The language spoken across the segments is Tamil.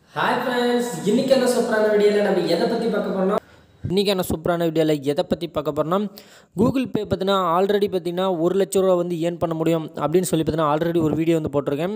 ஹாய் ஃப்ரெண்ட்ஸ் இன்னைக்கான சூப்பரான வீடியோவில் நம்ம எதை பற்றி பார்க்க போறோம்னா இன்றைக்கான சூப்பரான வீடியோவில் எதை பற்றி பார்க்க போகிறோம்னா கூகுள் பே பார்த்தீங்கன்னா ஆல்ரெடி பார்த்தீங்கன்னா ஒரு லட்ச ரூபா வந்து ஏர்ன் பண்ண முடியும் அப்படின்னு சொல்லி பார்த்தீங்கன்னா ஆல்ரெடி ஒரு வீடியோ வந்து போட்டிருக்கேன்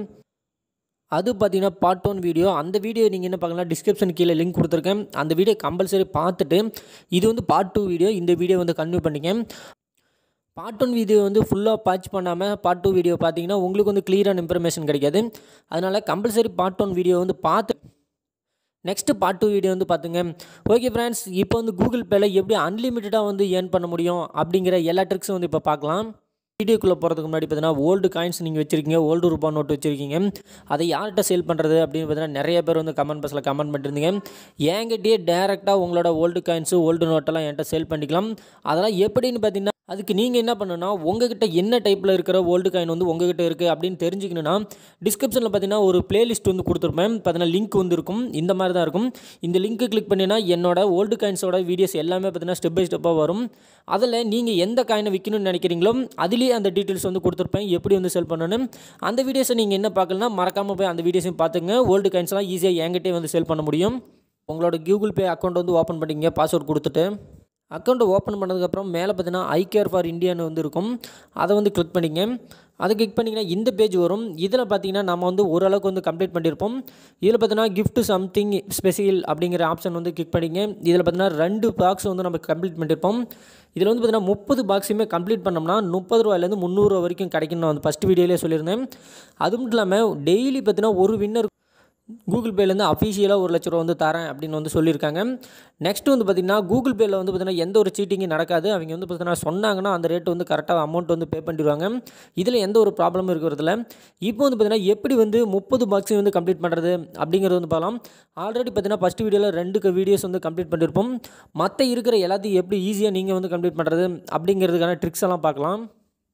அது பார்த்தீங்கன்னா பார்ட் ஒன் வீடியோ அந்த வீடியோ நீங்கள் என்ன பார்க்கலாம் டிஸ்கிரிப்ஷன் கீழே லிங்க் கொடுத்துருக்கேன் அந்த வீடியோ கம்பல்சரி பார்த்துட்டு இது வந்து பார்ட் டூ வீடியோ இந்த வீடியோ வந்து கன்டினியூ பண்ணிக்க பார்ட் ஒன் வீடியோ வந்து ஃபுல்லாக பாட்ச் பண்ணாமல் பார்ட் டூ வீடியோ பார்த்தீங்கன்னா உங்களுக்கு வந்து கிளியரான இன்ஃபர்மேஷன் கிடைக்காது அதனால் கம்பல்சரி பார்ட் ஒன் வீடியோ வந்து பார்த்து நெக்ஸ்ட்டு பார்ட் டூ வீடியோ வந்து பார்த்துங்க ஓகே ஃப்ரெண்ட்ஸ் இப்போ வந்து கூகுள் பேல எப்படி அன்லிமிட்டடாக வந்து ஏர்ன் பண்ண முடியும் அப்படிங்கிற எல்லா ட்ரிக்ஸும் வந்து இப்போ பார்க்கலாம் வீடியோக்குள்ளே போகிறதுக்கு முன்னாடி பார்த்தீங்கன்னா ஓல்டு காயின்ஸ் நீங்கள் வச்சுருக்கீங்க ஓல்டு ரூபா நோட்டு வச்சுருக்கீங்க அதை யார்கிட்ட சேல் பண்ணுறது அப்படின்னு பார்த்தீங்கன்னா நிறைய பேர் வந்து கமெண்ட் பாக்ஸில் கமெண்ட் பண்ணிருந்தீங்க என்கிட்டயே டேரெக்டாக உங்களோட ஓல்டு காயின்ஸு ஓல்டு நோட்டெல்லாம் என்கிட்ட சேல் பண்ணிக்கலாம் அதெல்லாம் எப்படின்னு பார்த்தீங்கன்னா அதுக்கு நீங்கள் என்ன பண்ணணும்னா உங்ககிட்ட என்ன டைப்பில் இருக்கிற ஓல்டு காயின் வந்து உங்ககிட்ட இருக்குது அப்படின்னு தெரிஞ்சுக்கணுன்னா டிஸ்கிரிப்ஷனில் பார்த்தீங்கன்னா ஒரு பிளேலிஸ்ட் வந்து கொடுத்துருப்பேன் பார்த்தீங்கன்னா லிங்க் வந்து இருக்கும் இந்த மாதிரி தான் இருக்கும் இந்த லிங்க்கு கிளிக் பண்ணினா என்னோட ஓல்டு காயின்ஸோட வீடியோஸ் எல்லாமே பார்த்தீங்கன்னா ஸ்டெப் பை ஸ்டெப்பாக வரும் அதில் நீங்கள் எந்த காயினை விற்கணும்னு நினைக்கிறீங்களோ அதுலேயே அந்த டீட்டெயில்ஸ் வந்து கொடுத்துருப்பேன் எப்படி வந்து செல் பண்ணணும் அந்த வீடியோஸை நீங்கள் என்ன பார்க்கலனா மறக்காமல் போய் அந்த வீடியோஸையும் பார்த்துங்க ஓல்டு காயின்ஸ்லாம் ஈஸியாக என்கிட்டே வந்து செல் பண்ண முடியும் உங்களோட கூகுள் பே அக்கௌண்ட் வந்து ஓப்பன் பண்ணிங்க பாஸ்வேர்ட் கொடுத்துட்டு அக்கௌண்ட்டை ஓப்பன் பண்ணதுக்கப்புறம் மேலே பார்த்தீங்கன்னா ஐ கேர் ஃபார் இந்தியான்னு வந்து இருக்கும் அதை வந்து கிளிக் பண்ணிங்க அதை கிளிக் பண்ணிங்கன்னா இந்த பேஜ் வரும் இதில் பார்த்தீங்கன்னா நம்ம வந்து ஓரளவுக்கு வந்து கம்ப்ளீட் பண்ணியிருப்போம் இதில் பார்த்தீங்கன்னா gift சம்திங் ஸ்பெஷல் அப்படிங்கிற ஆப்ஷன் வந்து கிளிக் பண்ணிங்க இதில் பார்த்தீங்கன்னா ரெண்டு பாக்ஸ் வந்து நம்ம கம்ப்ளீட் பண்ணியிருப்போம் இதில் வந்து பார்த்தீங்கன்னா முப்பது பாக்ஸுமே கம்ப்ளீட் பண்ணோம்னா முப்பது ரூபாயிலேருந்து முந்நூறுரூவா வரைக்கும் கிடைக்கும் நான் வந்து ஃபஸ்ட் வீடியோலேயே சொல்லியிருந்தேன் அது மட்டும் இல்லாமல் டெய்லி பார்த்தீங்கன்னா ஒரு வின்னர் கூகுள் பேலேருந்து அஃபிஷியலாக ஒரு லட்ச ரூபா வந்து தரேன் அப்படின்னு வந்து சொல்லியிருக்காங்க நெக்ஸ்ட் வந்து பார்த்திங்கன்னா கூகுள் பேயில் வந்து பார்த்திங்கன்னா எந்த ஒரு சீட்டிங்கும் நடக்காது அவங்க வந்து பார்த்திங்கன்னா சொன்னாங்கன்னா அந்த ரேட் வந்து கரெக்டாக அமௌண்ட் வந்து பே பண்ணிடுவாங்க இதில் எந்த ஒரு ப்ராப்ளமும் இருக்கிறதில்ல இப்போ வந்து பார்த்திங்கன்னா எப்படி வந்து முப்பது பாக்ஸையும் வந்து கம்ப்ளீட் பண்ணுறது அப்படிங்கிறது வந்து பார்க்கலாம் ஆல்ரெடி பார்த்தீங்கன்னா ஃபஸ்ட் வீடியோவில் ரெண்டு வீடியோஸ் வந்து கம்ப்ளீட் பண்ணியிருப்போம் மற்ற இருக்கிற எல்லாத்தையும் எப்படி ஈஸியாக நீங்கள் வந்து கம்ப்ளீட் பண்ணுறது அப்படிங்கிறதுக்கான ட்ரிக்ஸ் எல்லாம் பார்க்கலாம்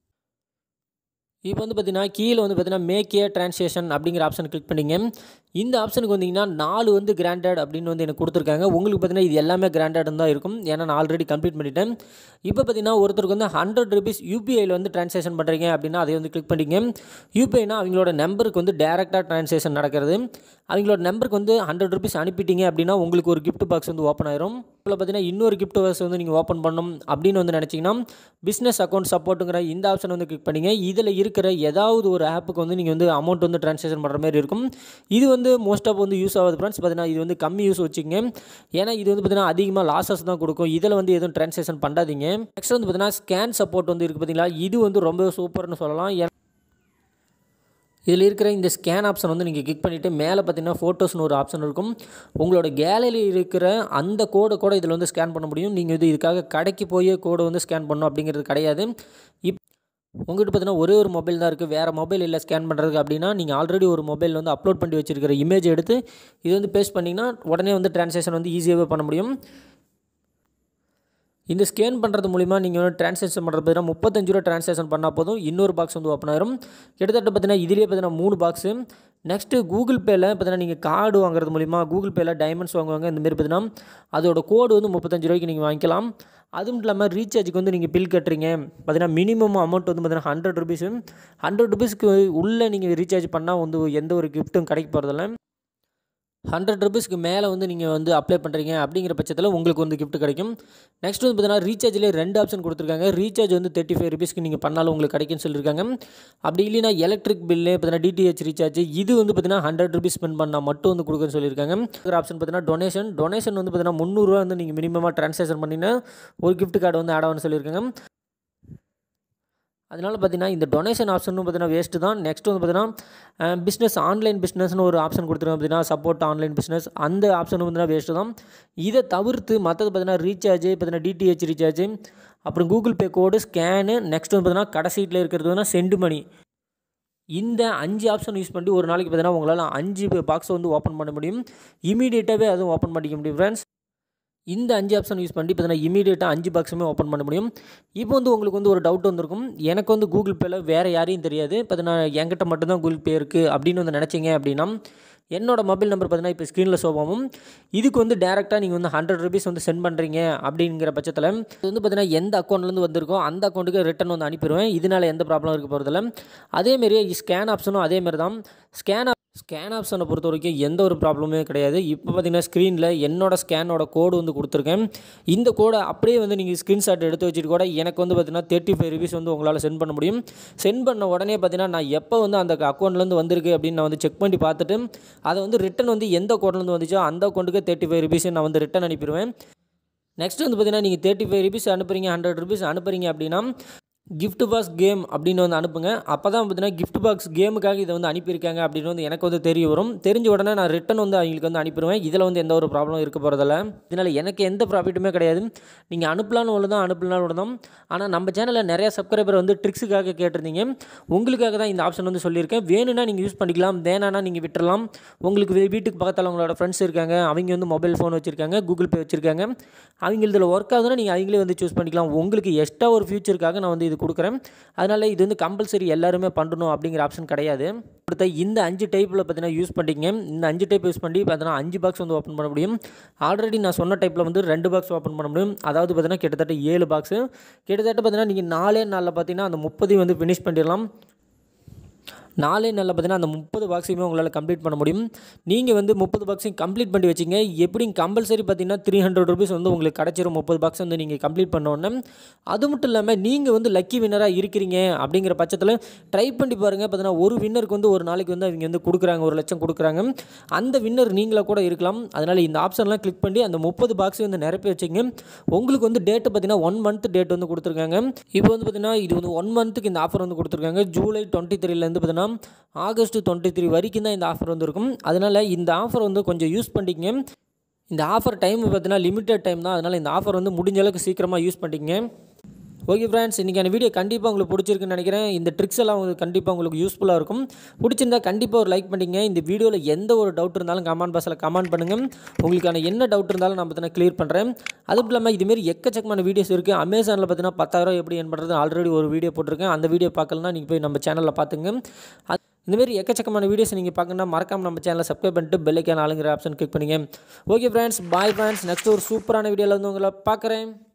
இப்போ வந்து பார்த்தீங்கன்னா கீழே வந்து பார்த்தீங்கன்னா மேக் ஏ ட்ரான்ஸ்லேஷன் அப்படிங்கிற ஆப்ஷன் கிளிக் பண்ணிங்க இந்த ஆப்ஷனுக்கு வந்தீங்கன்னா நாலு வந்து கிராண்டட் அப்படின்னு வந்து எனக்கு கொடுத்துருக்காங்க உங்களுக்கு பார்த்தீங்கன்னா இது எல்லாமே கிராண்டட் தான் இருக்கும் ஏன்னா நான் ஆல்ரெடி கம்ப்ளீட் பண்ணிட்டேன் இப்போ பார்த்தீங்கன்னா ஒருத்தருக்கு வந்து ஹண்ட்ரட் ருபீஸ் யூபிஐயில் வந்து ட்ரான்ஸ்லேஷன் பண்ணுறீங்க அப்படின்னா அதை வந்து கிளிக் பண்ணிங்க யூபிஐனா அவங்களோட நம்பருக்கு வந்து டேரெக்டாக ட்ரான்ஸ்லேஷன் நடக்கிறது அவங்களோட நம்பருக்கு வந்து ஹண்ட்ரட் ருபீஸ் அனுப்பிட்டீங்க அப்படின்னா உங்களுக்கு ஒரு gift பாக்ஸ் வந்து ஓப்பன் ஆயிரும் இப்போ பார்த்தீங்கன்னா இன்னொரு gift பாக்ஸ் வந்து நீங்கள் ஓப்பன் பண்ணணும் அப்படின்னு வந்து நினச்சிங்கன்னா பிஸ்னஸ் அக்கௌண்ட் சப்போர்ட்டுங்கிற இந்த ஆப்ஷன் வந்து கிளிக் பண்ணிங்க இதில் இருக்கிற ஏதாவது ஒரு ஆப்புக்கு வந்து நீங்கள் வந்து அமௌண்ட் வந்து ட்ரான்ஸ்லேஷன் பண்ணுற மாதிரி இருக்கும் இது வந்து மோஸ்ட் ஆஃப் வந்து யூஸ் ஆகுது ஃப்ரெண்ட்ஸ் பார்த்தீங்கன்னா இது வந்து கம்மி யூஸ் வச்சுங்க ஏன்னா இது வந்து பார்த்தீங்கன்னா அதிகமாக லாசஸ் தான் கொடுக்கும் இதில் வந்து எதுவும் ட்ரான்ஸ்லேஷன் பண்ணாதீங்க நெக்ஸ்ட் வந்து பார்த்தீங்கன்னா ஸ்கேன் சப்போர்ட் வந்து இருக்குது பார்த்தீங்களா இது வந்து ரொம்ப சூப்பர்னு சொல்லலாம் ஏன்னா இதில் இருக்கிற இந்த ஸ்கேன் ஆப்ஷன் வந்து நீங்கள் கிளிக் பண்ணிவிட்டு மேலே பார்த்தீங்கன்னா ஃபோட்டோஸ்னு ஒரு ஆப்ஷன் இருக்கும் உங்களோட கேலரியில் இருக்கிற அந்த கோடை கூட இதில் வந்து ஸ்கேன் பண்ண முடியும் நீங்கள் இது இதுக்காக கடைக்கு போய் கோடை வந்து ஸ்கேன் பண்ணணும் அப்படிங்கிறது கிடையாது இப் உங்கள்கிட்ட பார்த்தீங்கன்னா ஒரே ஒரு மொபைல் தான் இருக்குது வேறு மொபைல் இல்லை ஸ்கேன் பண்ணுறதுக்கு அப்படின்னா நீங்கள் ஆல்ரெடி ஒரு மொபைல் வந்து அப்லோட் பண்ணி வச்சிருக்கிற இமேஜ் எடுத்து இது வந்து பேஸ்ட் பண்ணிங்கன்னா உடனே வந்து ட்ரான்ஸ்லேஷன் வந்து ஈஸியாகவே பண்ண முடியும் இந்த ஸ்கேன் பண்ணுறது மூலிமா நீங்கள் வந்து ட்ரான்ஸ்லேஷன் பண்ணுறது பார்த்தீங்கன்னா முப்பத்தஞ்சு ரூபா ட்ரான்ஸ்லேஷன் பண்ணால் போதும் இன்னொரு பாக்ஸ் வந்து ஓப்பன் ஆயிரும் கிட்டத்தட்ட பார்த்தீங்கன்னா இதுலேயே பார்த்தீங்கன்னா மூணு பாக்ஸு நெக்ஸ்ட்டு கூகுள் பேயில் பார்த்தீங்கன்னா நீங்கள் கார்டு வாங்குறது மூலிமா கூகுள் பேயில் டைமண்ட்ஸ் வாங்குவாங்க இந்த மாதிரி பார்த்தீங்கன்னா அதோட கோடு வந்து முப்பத்தஞ்சு ரூபாய்க்கு நீங்கள் வாங்கிக்கலாம் அது மட்டும் இல்லாமல் ரீசார்ஜுக்கு வந்து நீங்கள் பில் கட்டுறீங்க பார்த்தீங்கன்னா மினிமம் அமௌண்ட் வந்து பார்த்தீங்கன்னா ஹண்ட்ரட் ருபீஸு ஹண்ட்ரட் ருபீஸ்க்கு உள்ளே நீங்கள் ரீசார்ஜ் பண்ணால் வந்து எந்த ஒரு கிஃப்ட்டும் கிடைக்க போகிறதில்ல ஹண்ட்ரட் ருபீஸ்க்கு மேலே வந்து நீங்கள் வந்து அப்ளை பண்ணுறீங்க அப்படிங்கிற பட்சத்தில் உங்களுக்கு வந்து gift கிடைக்கும் நெக்ஸ்ட் வந்து பார்த்தீங்கன்னா ரீசார்ஜ்லேயே ரெண்டு ஆப்ஷன் கொடுத்துருக்காங்க ரீசார்ஜ் வந்து தேர்ட்டி ஃபைவ் ருபீஸ்க்கு நீங்கள் பண்ணாலும் உங்களுக்கு கிடைக்கும்னு சொல்லியிருக்காங்க அப்படி இல்லைனா எலக்ட்ரிக் பில்லு பார்த்தீங்கன்னா டிடிஹெச் ரீசார்ஜ் இது வந்து பார்த்தீங்கன்னா ஹண்ட்ரட் ருபீஸ் ஸ்பெண்ட் பண்ணால் மட்டும் வந்து கொடுக்குன்னு சொல்லியிருக்காங்க ஒரு ஆப்ஷன் பார்த்தீங்கன்னா டொனேஷன் டொனேஷன் வந்து பார்த்தீங்கன்னா முந்நூறுரூவா வந்து நீங்கள் மினிமமாக ட்ரான்ஸ்லேஷன் பண்ணினா ஒரு gift கார்டு வந்து ஆட் ஆகும்னு சொல்லியிருக்காங்க அதனால் பார்த்தீங்கன்னா இந்த டொனேஷன் ஆப்ஷனும் பார்த்தீங்கன்னா வேஸ்ட்டு தான் நெக்ஸ்ட் வந்து பார்த்தீங்கன்னா பிஸ்னஸ் ஆன்லைன் பிஸ்னஸ்னு ஒரு ஆப்ஷன் கொடுத்துருக்காங்க பார்த்தீங்கன்னா சப்போர்ட் ஆன்லைன் பிஸ்னஸ் அந்த ஆப்ஷனும் பார்த்தீங்கன்னா வேஸ்ட்டு தான் இதை தவிர்த்து மற்றது பார்த்தீங்கன்னா ரீசார்ஜ் பார்த்தீங்கன்னா டிடிஹெச் ரீசார்ஜ் அப்புறம் Google Pay code scan next வந்து பார்த்தீங்கன்னா கடைசீட்டில் இருக்கிறது வந்து சென்ட் மணி இந்த அஞ்சு ஆப்ஷன் யூஸ் பண்ணி ஒரு நாளைக்கு பார்த்தீங்கன்னா உங்களால் அஞ்சு பாக்ஸ் வந்து ஓப்பன் பண்ண முடியும் இமீடியட்டாகவே அதுவும் ஓப்பன் பண்ணிக்க முடியும் ஃப்ரெண்ட்ஸ் இந்த அஞ்சு ஆப்ஷன் யூஸ் பண்ணி பார்த்தீங்கன்னா இமீடியட்டாக அஞ்சு பாக்ஸுமே ஓப்பன் பண்ண முடியும் இப்போ வந்து உங்களுக்கு வந்து ஒரு டவுட் வந்திருக்கும் எனக்கு வந்து கூகுள் பேயில் வேறு யாரையும் தெரியாது பார்த்தீங்கன்னா என்கிட்ட மட்டும்தான் கூகுள் பே இருக்குது அப்படின்னு வந்து நினச்சிங்க அப்படின்னா என்னோட மொபைல் நம்பர் பார்த்தீங்கன்னா இப்போ ஸ்க்ரீனில் ஷோ ஆகும் இதுக்கு வந்து டேரெக்டாக நீங்கள் வந்து ஹண்ட்ரட் ருபீஸ் வந்து சென்ட் பண்ணுறீங்க அப்படிங்கிற பட்சத்தில் இது வந்து பார்த்தீங்கன்னா எந்த அக்கௌண்ட்லேருந்து வந்திருக்கோ அந்த அக்கௌண்ட்டுக்கு ரிட்டன் வந்து அனுப்பிடுவேன் இதனால் எந்த ப்ராப்ளம் இருக்க போகிறதில்ல அதேமாரி ஸ்கேன் ஆப்ஷனும் அதேமாரி தான் ஸ்கேன் ஸ்கேன் ஆப்ஷனை பொறுத்த வரைக்கும் எந்த ஒரு ப்ராப்ளமே கிடையாது இப்போ பார்த்தீங்கன்னா ஸ்க்ரீனில் என்னோட ஸ்கேனோட கோடு வந்து கொடுத்துருக்கேன் இந்த கோடை அப்படியே வந்து நீங்கள் ஸ்க்ரீன்ஷாட் எடுத்து வச்சுட்டு கூட எனக்கு வந்து பார்த்தீங்கன்னா தேர்ட்டி ஃபைவ் ருபீஸ் வந்து உங்களால் சென்ட் பண்ண முடியும் சென்ட் பண்ண உடனே பார்த்தீங்கன்னா நான் எப்போ வந்து அந்த அக்கௌண்ட்லேருந்து வந்திருக்கு அப்படின்னு நான் வந்து செக் பண்ணி பார்த்துட்டு அதை வந்து ரிட்டன் வந்து எந்த கோட்லேருந்து வந்துச்சோ அந்த அக்கௌண்ட்டுக்கு தேர்ட்டி ஃபைவ் ருபீஸ் நான் வந்து ரிட்டன் அனுப்பிடுவேன் நெக்ஸ்ட் வந்து பார்த்தீங்கன்னா நீங்கள் தேர்ட்டி ஃபைவ் ருபீஸ் அனுப்புறீங்க ஹண்ட்ரட் ருபீஸ் அனுப்புறீங்க அப்படின்னா gift பாக்ஸ் கேம் அப்படின்னு வந்து அனுப்புங்க அப்போ தான் பார்த்தீங்கன்னா gift பாக்ஸ் கேமுக்காக இதை வந்து அனுப்பியிருக்காங்க அப்படின்னு வந்து எனக்கு வந்து தெரிய வரும் தெரிஞ்ச உடனே நான் ரிட்டன் வந்து அவங்களுக்கு வந்து அனுப்பிடுவேன் இதில் வந்து எந்த ஒரு ப்ராப்ளம் இருக்க போகிறதில்ல இதனால் எனக்கு எந்த ப்ராஃபிட்டுமே கிடையாது நீங்கள் அனுப்பலான்னு ஒன்று தான் அனுப்பலான்னு ஒன்று தான் ஆனால் நம்ம சேனலில் நிறைய சப்ஸ்கிரைபர் வந்து ட்ரிக்ஸுக்காக கேட்டிருந்தீங்க உங்களுக்காக தான் இந்த ஆப்ஷன் வந்து சொல்லியிருக்கேன் வேணும்னா நீங்கள் யூஸ் பண்ணிக்கலாம் வேணான்னா நீங்கள் விட்டுறலாம் உங்களுக்கு வீ- வீட்டுக்கு பக்கத்தில் உங்களோட ஃப்ரெண்ட்ஸ் இருக்காங்க அவங்க வந்து மொபைல் ஃபோன் வச்சுருக்காங்க கூகுள் பே வச்சுருக்காங்க அவங்க இதில் ஒர்க் ஆகுதுன்னா நீங்கள் அவங்களே வந்து சூஸ் பண்ணிக்கலாம் உங்களுக்கு எக்ஸ்ட்ரா ஒரு ஃபியூச்சருக்காக நான் வந்து இது கொடுக்குறேன் அதனால் இது வந்து கம்பல்சரி எல்லாருமே பண்ணணும் அப்படிங்கிற ஆப்ஷன் கிடையாது அடுத்த இந்த அஞ்சு டைப்பில் பார்த்தீங்கன்னா யூஸ் பண்ணிங்க இந்த அஞ்சு டைப் யூஸ் பண்ணி பார்த்தீங்கன்னா அஞ்சு பாக்ஸ் வந்து ஓப்பன் பண்ண முடியும் ஆல்ரெடி நான் சொன்ன டைப்பில் வந்து ரெண்டு பாக்ஸ் ஓப்பன் பண்ண முடியும் அதாவது பார்த்தீங்கன்னா கிட்டத்தட்ட ஏழு பாக்ஸு கிட்டத்தட்ட பார்த்தீங்கன்னா நீங்கள் நாலே நாளில் பார்த்தீங்கன்னா அந்த முப்பதையும் வந்து ஃபினிஷ் பண்ணிடலாம் நாலே நாளில் பார்த்தீங்கன்னா அந்த முப்பது பாக்ஸையுமே உங்களால் கம்ப்ளீட் பண்ண முடியும் நீங்கள் வந்து முப்பது பாக்ஸையும் கம்ப்ளீட் பண்ணி வச்சிங்க எப்படி கம்பல்சரி பார்த்தீங்கன்னா த்ரீ ஹண்ட்ரட் ருபீஸ் வந்து உங்களுக்கு கிடச்சிரும் முப்பது பாக்ஸ் வந்து நீங்கள் கம்ப்ளீட் பண்ண உடனே அது மட்டும் இல்லாமல் நீங்கள் வந்து லக்கி வின்னராக இருக்கிறீங்க அப்படிங்கிற பட்சத்தில் ட்ரை பண்ணி பாருங்கள் பார்த்தீங்கன்னா ஒரு வின்னருக்கு வந்து ஒரு நாளைக்கு வந்து அவங்க வந்து கொடுக்குறாங்க ஒரு லட்சம் கொடுக்குறாங்க அந்த வின்னர் நீங்களாக கூட இருக்கலாம் அதனால் இந்த ஆப்ஷன்லாம் கிளிக் பண்ணி அந்த முப்பது பாக்ஸை வந்து நிரப்பி வச்சிங்க உங்களுக்கு வந்து டேட்டு பார்த்தீங்கன்னா ஒன் மந்த் டேட் வந்து கொடுத்துருக்காங்க இப்போ வந்து பார்த்தீங்கன்னா இது வந்து ஒன் மந்த்துக்கு இந்த ஆஃபர் வந்து கொடுத்துருக்காங்க ஜூலை டுவெண்ட்டி த்ரீலேருந்து பார்த்தீங்கன்னா ஆகஸ்ட் டுவெண்ட்டி த்ரீ வரைக்கும் தான் இந்த ஆஃபர் வந்து இருக்கும் அதனால் இந்த ஆஃபர் வந்து கொஞ்சம் யூஸ் பண்ணிக்கங்க இந்த ஆஃபர் டைம் பார்த்தீங்கன்னா லிமிட்டட் டைம் தான் அதனால் இந்த ஆஃபர் வந்து முடிஞ்ச அளவுக்கு சீக்கிரமாக யூஸ் பண்ணிக்கங்க ஓகே ஃப்ரெண்ட்ஸ் இன்றைக்கான வீடியோ கண்டிப்பாக உங்களுக்கு பிடிச்சிருக்குன்னு நினைக்கிறேன் இந்த ட்ரிக்ஸ் எல்லாம் உங்களுக்கு கண்டிப்பாக உங்களுக்கு யூஸ்ஃபுல்லாக இருக்கும் பிடிச்சிருந்தா கண்டிப்பாக ஒரு லைக் பண்ணிங்க இந்த வீடியோவில் எந்த ஒரு டவுட் இருந்தாலும் கமெண்ட் பாக்ஸில் கமெண்ட் பண்ணுங்கள் உங்களுக்கான என்ன டவுட் இருந்தாலும் நான் பார்த்தீங்கன்னா க்ளியர் பண்ணுறேன் அதுவும் இல்லாமல் இதுமாரி எக்கச்சக்கமான வீடியோஸ் இருக்குது அமேசானில் பார்த்தீங்கன்னா பத்தாயிரம் எப்படி என் பண்ணுறது ஆல்ரெடி ஒரு வீடியோ போட்டிருக்கேன் அந்த வீடியோ பார்க்கலனா நீங்கள் போய் நம்ம சேனலில் பார்த்துங்க அது இந்தமாரி எக்கச்சக்கமான வீடியோஸ் நீங்கள் பார்க்கணும்னா மறக்காம நம்ம சேனலை சப்ஸ்கிரைப் பண்ணிட்டு பெல்லைக்கான ஆளுங்கிற ஆப்ஷன் கிளிக் பண்ணுங்க okay friends bye friends next ஒரு சூப்பரான வீடியோவில் வந்து உங்களை பார்க்குறேன்